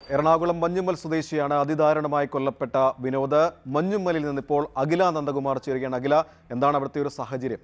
എറണാകുളം മഞ്ഞുമ്മൽ സ്വദേശിയാണ് അതിദാരുണമായി കൊല്ലപ്പെട്ട വിനോദ് മഞ്ഞുമ്മലിൽ നിന്ന് ഇപ്പോൾ അഖില നന്ദകുമാർ ചേരുകയാണ് അഖില എന്താണ് അവിടുത്തെ ഒരു സാഹചര്യം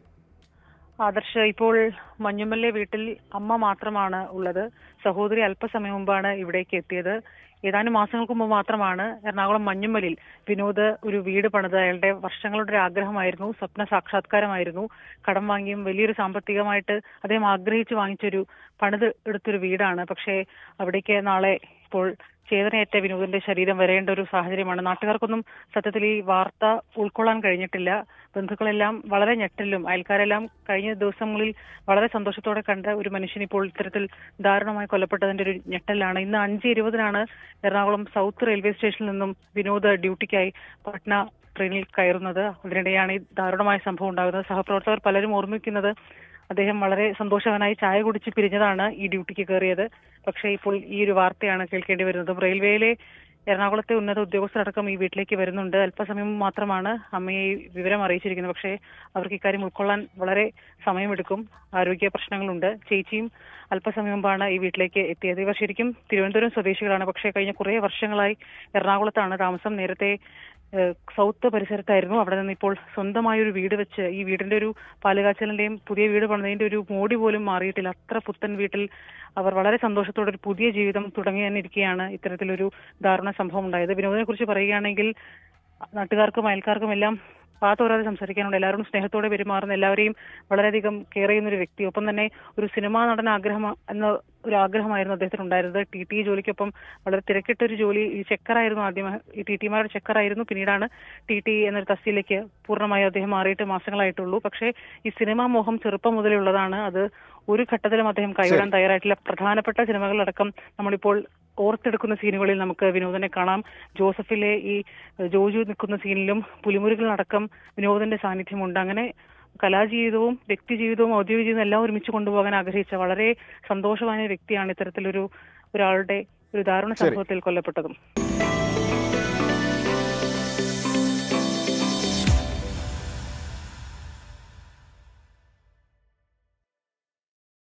ആദർശ് ഇപ്പോൾ മഞ്ഞുമല്ലെ വീട്ടിൽ അമ്മ മാത്രമാണ് ഉള്ളത് സഹോദരി അല്പസമയം മുമ്പാണ് ഇവിടേക്ക് എത്തിയത് ഏതാനും മാസങ്ങൾക്ക് മുമ്പ് മാത്രമാണ് എറണാകുളം മഞ്ഞുമലിൽ വിനോദ് ഒരു വീട് പണിത് അയാളുടെ വർഷങ്ങളുടെ ഒരു ആഗ്രഹമായിരുന്നു സ്വപ്ന സാക്ഷാത്കാരമായിരുന്നു കടം വാങ്ങിയും വലിയൊരു സാമ്പത്തികമായിട്ട് അദ്ദേഹം ആഗ്രഹിച്ചു വാങ്ങിച്ചൊരു പണിത് എടുത്തൊരു വീടാണ് പക്ഷേ അവിടേക്ക് നാളെ ഇപ്പോൾ ചേതനയേറ്റ വിനോദിന്റെ ശരീരം വരേണ്ട ഒരു സാഹചര്യമാണ് നാട്ടുകാർക്കൊന്നും സത്യത്തിൽ ഈ വാർത്ത ഉൾക്കൊള്ളാൻ കഴിഞ്ഞിട്ടില്ല ബന്ധുക്കളെല്ലാം വളരെ ഞെട്ടലും അയൽക്കാരെല്ലാം കഴിഞ്ഞ ദിവസങ്ങളിൽ വളരെ സന്തോഷത്തോടെ കണ്ട ഒരു മനുഷ്യൻ ഇപ്പോൾ ഇത്തരത്തിൽ ദാരുണമായി കൊല്ലപ്പെട്ടതിന്റെ ഒരു ഞെട്ടലാണ് ഇന്ന് അഞ്ച് ഇരുപതിനാണ് എറണാകുളം സൗത്ത് റെയിൽവേ സ്റ്റേഷനിൽ നിന്നും വിനോദ് ഡ്യൂട്ടിക്കായി പട്ന ട്രെയിനിൽ കയറുന്നത് അതിനിടെയാണ് ഈ ദാരുണമായ സംഭവം ഉണ്ടാകുന്നത് സഹപ്രവർത്തകർ പലരും ഓർമ്മിക്കുന്നത് അദ്ദേഹം വളരെ സന്തോഷവാനായി ചായ കുടിച്ച് പിരിഞ്ഞതാണ് ഈ ഡ്യൂട്ടിക്ക് കയറിയത് പക്ഷേ ഇപ്പോൾ ഈ ഒരു വാർത്തയാണ് കേൾക്കേണ്ടി വരുന്നത് റെയിൽവേയിലെ എറണാകുളത്തെ ഉന്നത ഉദ്യോഗസ്ഥരടക്കം ഈ വീട്ടിലേക്ക് വരുന്നുണ്ട് അല്പസമയം മാത്രമാണ് അമ്മയെ ഈ വിവരം അറിയിച്ചിരിക്കുന്നത് പക്ഷേ അവർക്ക് ഇക്കാര്യം ഉൾക്കൊള്ളാൻ വളരെ സമയമെടുക്കും ആരോഗ്യ പ്രശ്നങ്ങളുണ്ട് ചേച്ചിയും അല്പസമയം മുമ്പാണ് ഈ വീട്ടിലേക്ക് എത്തിയത് ഇവർ ശരിക്കും തിരുവനന്തപുരം സ്വദേശികളാണ് പക്ഷേ കഴിഞ്ഞ കുറേ വർഷങ്ങളായി എറണാകുളത്താണ് താമസം നേരത്തെ ഏഹ് സൗത്ത് പരിസരത്തായിരുന്നു അവിടെ നിന്ന് ഇപ്പോൾ സ്വന്തമായ ഒരു വീട് വെച്ച് ഈ വീടിന്റെ ഒരു പാലുകാച്ചലിന്റെയും പുതിയ വീട് പണിതതിന്റെ ഒരു മോടി പോലും മാറിയിട്ടില്ല അത്ര പുത്തൻ വീട്ടിൽ അവർ വളരെ സന്തോഷത്തോടെ ഒരു പുതിയ ജീവിതം തുടങ്ങി തന്നെ ഇരിക്കുകയാണ് ഇത്തരത്തിലൊരു ദാരുണ സംഭവം ഉണ്ടായത് വിനോദിനെ കുറിച്ച് പറയുകയാണെങ്കിൽ നാട്ടുകാർക്കും അയൽക്കാർക്കും എല്ലാം പാത്തോരാതെ സംസാരിക്കാനുണ്ട് എല്ലാവരോടും സ്നേഹത്തോടെ പെരുമാറുന്ന എല്ലാവരെയും വളരെയധികം കെയർ ചെയ്യുന്ന ഒരു വ്യക്തി ഒപ്പം തന്നെ ഒരു സിനിമാ നടൻ ആഗ്രഹം എന്ന ഒരു ആഗ്രഹമായിരുന്നു അദ്ദേഹത്തിന് ഉണ്ടായിരുന്നത് ടി ടി ജോലിക്കൊപ്പം വളരെ തിരക്കിട്ട ഒരു ജോലി ഈ ചെക്കറായിരുന്നു ആദ്യം ഈ ടി ടിമാരുടെ ചെക്കറായിരുന്നു പിന്നീടാണ് ടി ടി എന്നൊരു തസ്തിയിലേക്ക് പൂർണ്ണമായും അദ്ദേഹം മാറിയിട്ട് മാസങ്ങളായിട്ടുള്ളൂ പക്ഷേ ഈ സിനിമാ മോഹം ചെറുപ്പം മുതലേ ഉള്ളതാണ് അത് ഒരു ഘട്ടത്തിലും അദ്ദേഹം കൈവിടാൻ തയ്യാറായിട്ടില്ല പ്രധാനപ്പെട്ട സിനിമകളിലടക്കം നമ്മളിപ്പോൾ ഓർത്തെടുക്കുന്ന സീനുകളിൽ നമുക്ക് വിനോദനെ കാണാം ജോസഫിലെ ഈ ജോജു നിൽക്കുന്ന സീനിലും പുലിമുരുകളിലടക്കം വിനോദന്റെ സാന്നിധ്യമുണ്ട് അങ്ങനെ കലാജീവിതവും വ്യക്തിജീവിതവും ഔദ്യോഗിക ജീവിതവും എല്ലാം ഒരുമിച്ച് കൊണ്ടുപോകാൻ ആഗ്രഹിച്ച വളരെ സന്തോഷവാനായ വ്യക്തിയാണ് ഇത്തരത്തിലൊരു ഒരാളുടെ ഒരു ദാരുണ സംഭവത്തിൽ കൊല്ലപ്പെട്ടതും